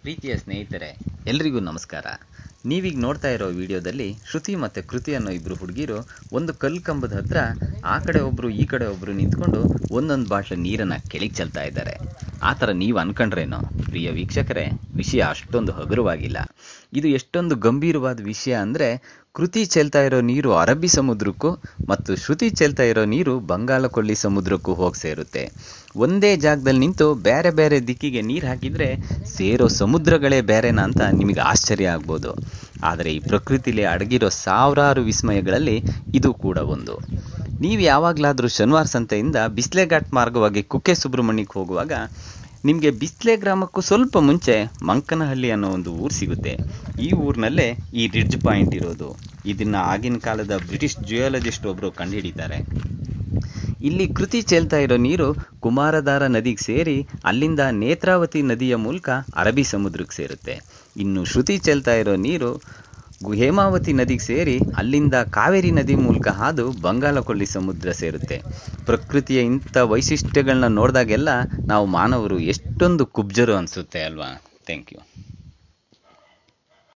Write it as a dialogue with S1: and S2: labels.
S1: ಪ್ರೀತಿಯ ಸ್ನೇಹಿತರೆ ಎಲ್ರಿಗೂ ನಮಸ್ಕಾರ ನೀವೀಗ ನೋಡ್ತಾ ಇರೋ ವಿಡಿಯೋದಲ್ಲಿ ಶ್ರುತಿ ಮತ್ತು ಕೃತಿ ಅನ್ನೋ ಇಬ್ಬರು ಹುಡುಗಿರು ಒಂದು ಕಲ್ಲು ಕಂಬದ ಹತ್ರ ಆ ಕಡೆ ಒಬ್ಬರು ಈ ಕಡೆ ಒಬ್ಬರು ನಿಂತ್ಕೊಂಡು ಒಂದೊಂದು ಬಾಟ್ಲ ನೀರನ್ನು ಕೆಳಗೆ ಚೆಲ್ತಾ ಇದ್ದಾರೆ ಆ ಥರ ನೀವು ಅನ್ಕೊಂಡ್ರೇನೋ ಪ್ರಿಯ ವೀಕ್ಷಕರೇ ವಿಷಯ ಅಷ್ಟೊಂದು ಹಗುರವಾಗಿಲ್ಲ ಇದು ಎಷ್ಟೊಂದು ಗಂಭೀರವಾದ ವಿಷಯ ಅಂದರೆ ಕೃತಿ ಚೆಲ್ತಾ ಇರೋ ನೀರು ಅರಬ್ಬಿ ಸಮುದ್ರಕ್ಕೂ ಮತ್ತು ಶ್ರುತಿ ಚೆಲ್ತಾ ಇರೋ ನೀರು ಬಂಗಾಳ ಕೊಲ್ಲಿ ಸಮುದ್ರಕ್ಕೂ ಹೋಗಿ ಸೇರುತ್ತೆ ಒಂದೇ ಜಾಗದಲ್ಲಿ ನಿಂತು ಬೇರೆ ಬೇರೆ ದಿಕ್ಕಿಗೆ ನೀರು ಹಾಕಿದರೆ ಸೇರೋ ಸಮುದ್ರಗಳೇ ಬೇರೆನಾ ಅಂತ ನಿಮಗೆ ಆಶ್ಚರ್ಯ ಆಗ್ಬೋದು ಆದರೆ ಈ ಪ್ರಕೃತಿಲಿ ಅಡಗಿರೋ ಸಾವಿರಾರು ವಿಸ್ಮಯಗಳಲ್ಲಿ ಇದು ಕೂಡ ಒಂದು ನೀವು ಯಾವಾಗಲಾದರೂ ಶನಿವಾರ ಸಂತೆಯಿಂದ ಬಿಸ್ಲೆ ಘಾಟ್ ಮಾರ್ಗವಾಗಿ ಕುಕ್ಕೆ ಸುಬ್ರಹ್ಮಣ್ಯಕ್ಕೆ ಹೋಗುವಾಗ ನಿಮಗೆ ಬಿಸ್ಲೆ ಗ್ರಾಮಕ್ಕೂ ಸ್ವಲ್ಪ ಮುಂಚೆ ಮಂಕನಹಳ್ಳಿ ಅನ್ನೋ ಒಂದು ಊರು ಸಿಗುತ್ತೆ ಈ ಊರಿನಲ್ಲೇ ಈ ರಿಡ್ಜ್ ಪಾಯಿಂಟ್ ಇರೋದು ಇದನ್ನ ಆಗಿನ ಕಾಲದ ಬ್ರಿಟಿಷ್ ಜಿಯಾಲಜಿಸ್ಟ್ ಒಬ್ಬರು ಕಂಡುಹಿಡಿತಾರೆ ಇಲ್ಲಿ ಕೃತಿ ಚೆಲ್ತಾ ಇರೋ ನೀರು ಕುಮಾರಧಾರ ನದಿಗೆ ಸೇರಿ ಅಲ್ಲಿಂದ ನೇತ್ರಾವತಿ ನದಿಯ ಮೂಲಕ ಅರಬ್ಬಿ ಸಮುದ್ರಕ್ಕೆ ಸೇರುತ್ತೆ ಇನ್ನು ಶ್ರುತಿ ಚೆಲ್ತಾ ಇರೋ ನೀರು ಗು- ಹೇಮಾವತಿ ನದಿಗೆ ಸೇರಿ ಅಲ್ಲಿಂದ ಕಾವೇರಿ ನದಿ ಮೂಲಕ ಹಾದು ಬಂಗಾಳಕೊಲ್ಲಿ ಸಮುದ್ರ ಸೇರುತ್ತೆ ಪ್ರಕೃತಿಯ ಇಂಥ ವೈಶಿಷ್ಟ್ಯಗಳನ್ನ ನೋಡಿದಾಗೆಲ್ಲ ನಾವು ಮಾನವರು ಎಷ್ಟೊಂದು ಕುಬ್ಜರು ಅನಿಸುತ್ತೆ ಅಲ್ವಾ ಥ್ಯಾಂಕ್ ಯು